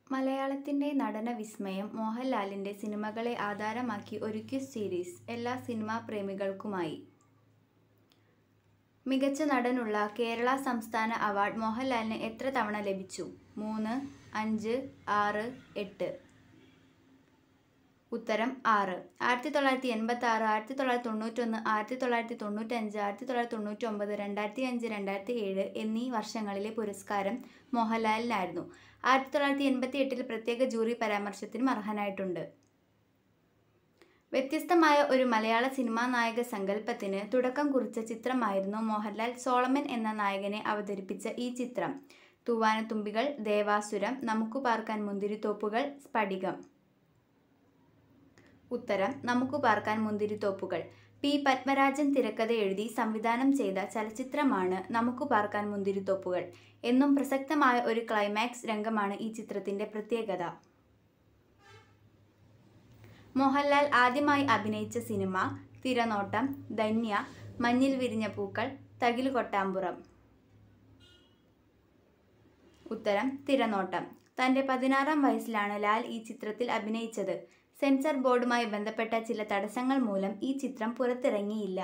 മലയാളത്തിന്റെ നടന വിസ്മയം മോഹൻലാലിന്റെ സിനിമകളെ ആധാരമാക്കി ഒരു ക്വിസ് സീരീസ് എല്ലാ സിനിമാ പ്രേമികൾക്കുമായി. മികച്ച നടനുള്ള കേരള സംസ്ഥാന അവാർഡ് മോഹൻലാലിന് എത്ര തവണ ലഭിച്ചു? മൂന്ന്, അഞ്ച്, ആറ്, എട്ട്. ഉത്തരം ആറ്. ആയിരത്തി തൊള്ളായിരത്തി എൺപത്താറ്, ആയിരത്തി തൊള്ളായിരത്തി തൊണ്ണൂറ്റൊന്ന്, ആയിരത്തി തൊള്ളായിരത്തി തൊണ്ണൂറ്റഞ്ച്, ആയിരത്തി തൊള്ളായിരത്തി തൊണ്ണൂറ്റൊമ്പത്, രണ്ടായിരത്തിയഞ്ച്, രണ്ടായിരത്തിയേഴ് എന്നീ വർഷങ്ങളിലെ പുരസ്കാരം മോഹൻലാലിനായിരുന്നു. ആയിരത്തി തൊള്ളായിരത്തി എൺപത്തിയെട്ടിൽ പ്രത്യേക ജൂറി പരാമർശത്തിനും അർഹനായിട്ടുണ്ട്. വ്യത്യസ്തമായ ഒരു മലയാള സിനിമാ നായക സങ്കല്പത്തിന് തുടക്കം കുറിച്ച ചിത്രമായിരുന്നു മോഹൻലാൽ സോളമൻ എന്ന നായകനെ അവതരിപ്പിച്ച ഈ ചിത്രം. തൂവാനത്തുമ്പികൾ, ദേവാസുരം, നമുക്കു പാർക്കാൻ മുന്തിരിത്തോപ്പുകൾ, സ്ഫടികം. ഉത്തരം നമുക്കു പാർക്കാൻ മുന്തിരിത്തോപ്പുകൾ. പി. പത്മരാജൻ തിരക്കഥയെഴുതി സംവിധാനം ചെയ്ത ചലച്ചിത്രമാണ് നമുക്കു പാർക്കാൻ മുന്തിരിത്തോപ്പുകൾ. എന്നും പ്രസക്തമായ ഒരു ക്ലൈമാക്സ് രംഗമാണ് ഈ ചിത്രത്തിന്റെ പ്രത്യേകത. മോഹൻലാൽ ആദ്യമായി അഭിനയിച്ച സിനിമ തിരനോട്ടം, ധന്യ, മഞ്ഞിൽ വിരിഞ്ഞ പൂക്കൾ, തകിലു കൊട്ടാമ്പുറം. ഉത്തരം തിരനോട്ടം. തന്റെ പതിനാറാം വയസ്സിലാണ് ലാൽ ഈ ചിത്രത്തിൽ അഭിനയിച്ചത്. സെൻസർ ബോർഡുമായി ബന്ധപ്പെട്ട ചില തടസ്സങ്ങൾ മൂലം ഈ ചിത്രം പുറത്തിറങ്ങിയില്ല.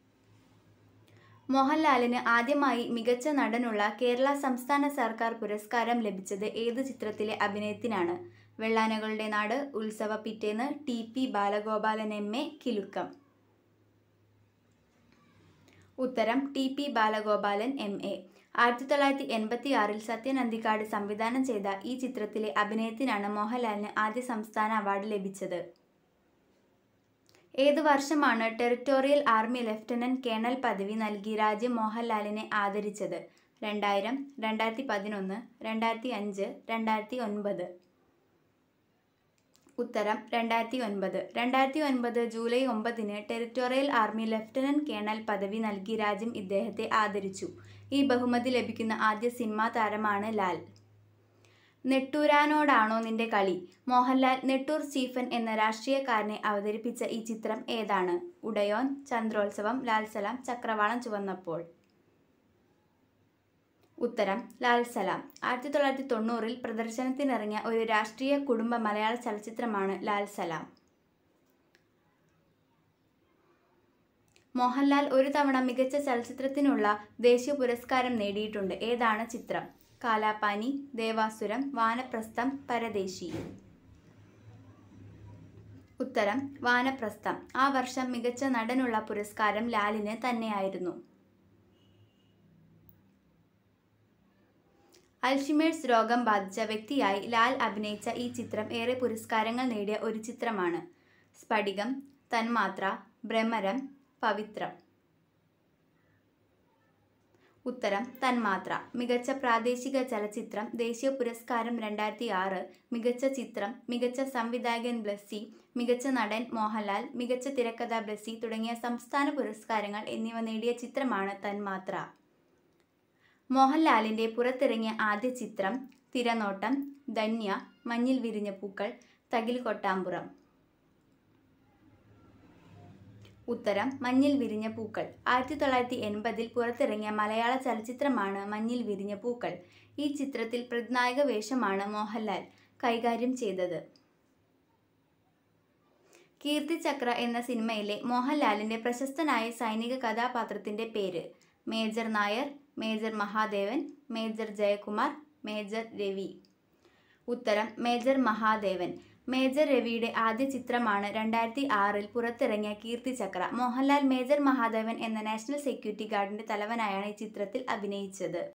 മോഹൻലാലിന് ആദ്യമായി മികച്ച നടനുള്ള കേരള സംസ്ഥാന സർക്കാർ പുരസ്കാരം ലഭിച്ചത് ഏതു ചിത്രത്തിലെ അഭിനയത്തിനാണ്? Vellanakalude Nadu, Utsavapittennu, T. P. Balagopalan M. A, Kilukkam. ഉത്തരം T. P. Balagopalan M. A. ആയിരത്തി തൊള്ളായിരത്തി എൺപത്തിയാറിൽ സത്യൻ അന്തിക്കാട് സംവിധാനം ചെയ്ത ഈ ചിത്രത്തിലെ അഭിനയത്തിനാണ് മോഹൻലാലിന് ആദ്യ സംസ്ഥാന അവാർഡ് ലഭിച്ചത്. ഏതു വർഷമാണ് ടെറിട്ടോറിയൽ ആർമി ലഫ്റ്റനന്റ് കേണൽ പദവി നൽകി രാജ്യം മോഹൻലാലിനെ ആദരിച്ചത്? രണ്ടായിരം, രണ്ടായിരത്തിപതിനൊന്ന്, രണ്ടായിരത്തിഅഞ്ച്, രണ്ടായിരത്തിഒൻപത്. ഉത്തരം രണ്ടായിരത്തിഒൻപത്. രണ്ടായിരത്തിഒൻപത് ജൂലൈ ഒമ്പതിന് ടെറിട്ടോറിയൽ ആർമി ലഫ്റ്റനന്റ് കേണൽ പദവി നൽകി രാജ്യം ഇദ്ദേഹത്തെ ആദരിച്ചു. ഈ ബഹുമതി ലഭിക്കുന്ന ആദ്യ സിനിമാ താരമാണ് ലാൽ. നെട്ടൂരാനോടാണോ നിന്റെ കളി? മോഹൻലാൽ നെട്ടൂർ സ്റ്റീഫൻ എന്ന രാഷ്ട്രീയക്കാരനെ അവതരിപ്പിച്ച ഈ ചിത്രം ഏതാണ്? ഉഡയോൻ, ചന്ദ്രോത്സവം, ലാൽസലാം, ചക്രവാളം ചുവന്നപ്പോൾ. ഉത്തരം ലാൽസലാം. ആയിരത്തി തൊള്ളായിരത്തി തൊണ്ണൂറിൽ പ്രദർശനത്തിനിറങ്ങിയ ഒരു രാഷ്ട്രീയ കുടുംബ മലയാള ചലച്ചിത്രമാണ് ലാൽസലാം. മോഹൻലാൽ ഒരു തവണ മികച്ച ചലച്ചിത്രത്തിനുള്ള ദേശീയ പുരസ്കാരം നേടിയിട്ടുണ്ട്. ഏതാണ് ചിത്രം? കാലാപാനി, ദേവാസുരം, വാനപ്രസ്ഥം, പരദേശി. ഉത്തരം വാനപ്രസ്ഥം. ആ വർഷം മികച്ച നടനുള്ള പുരസ്കാരം ലാലിന് തന്നെയായിരുന്നു. അൽഷിമേഴ്സ് രോഗം ബാധിച്ച വ്യക്തിയായി ലാൽ അഭിനയിച്ച ഈ ചിത്രം ഏറെ പുരസ്കാരങ്ങൾ നേടിയ ഒരു ചിത്രമാണ്. സ്ഫടികം, തന്മാത്ര, ഭ്രമരം, പവിത്രം. ഉത്തരം തന്മാത്ര. മികച്ച പ്രാദേശിക ചലച്ചിത്രം ദേശീയ പുരസ്കാരം രണ്ടായിരത്തിആറ്, മികച്ച ചിത്രം, മികച്ച സംവിധായകൻ ബ്ലസ്സി, മികച്ച നടൻ മോഹൻലാൽ, മികച്ച തിരക്കഥ ബ്ലസ്സി തുടങ്ങിയ സംസ്ഥാന പുരസ്കാരങ്ങൾ എന്നിവ നേടിയ ചിത്രമാണ് തന്മാത്ര. മോഹൻലാലിന്റെ പുറത്തിറങ്ങിയ ആദ്യ ചിത്രം തിരനോട്ടം, ധന്യ, മഞ്ഞിൽ വിരിഞ്ഞ പൂക്കൾ, തകിലു കൊട്ടാമ്പുറം. ഉത്തരം മഞ്ഞിൽ വിരിഞ്ഞ പൂക്കൾ. ആയിരത്തി തൊള്ളായിരത്തി എൺപതിൽ പുറത്തിറങ്ങിയ മലയാള ചലച്ചിത്രമാണ് മഞ്ഞിൽ വിരിഞ്ഞ പൂക്കൾ. ഈ ചിത്രത്തിൽ പ്രതിനായക വേഷമാണ് മോഹൻലാൽ കൈകാര്യം ചെയ്തത്. കീർത്തിചക്ര എന്ന സിനിമയിലെ മോഹൻലാലിന്റെ പ്രശസ്തനായ സൈനിക കഥാപാത്രത്തിന്റെ പേര്? Major Nair, major Mahadevan, major Jayakumar, major Ravi. ഉത്തരം മേജർ മഹാദേവൻ. മേജർ രവിയുടെ ആദ്യ ചിത്രമാണ് രണ്ടായിരത്തിആറിൽ പുറത്തിറങ്ങിയ കീർത്തിചക്ര. മോഹൻലാൽ മേജർ മഹാദേവൻ എന്ന നാഷണൽ സെക്യൂരിറ്റി ഗാർഡിന്റെ തലവനായാണ് ഈ ചിത്രത്തിൽ അഭിനയിച്ചത്.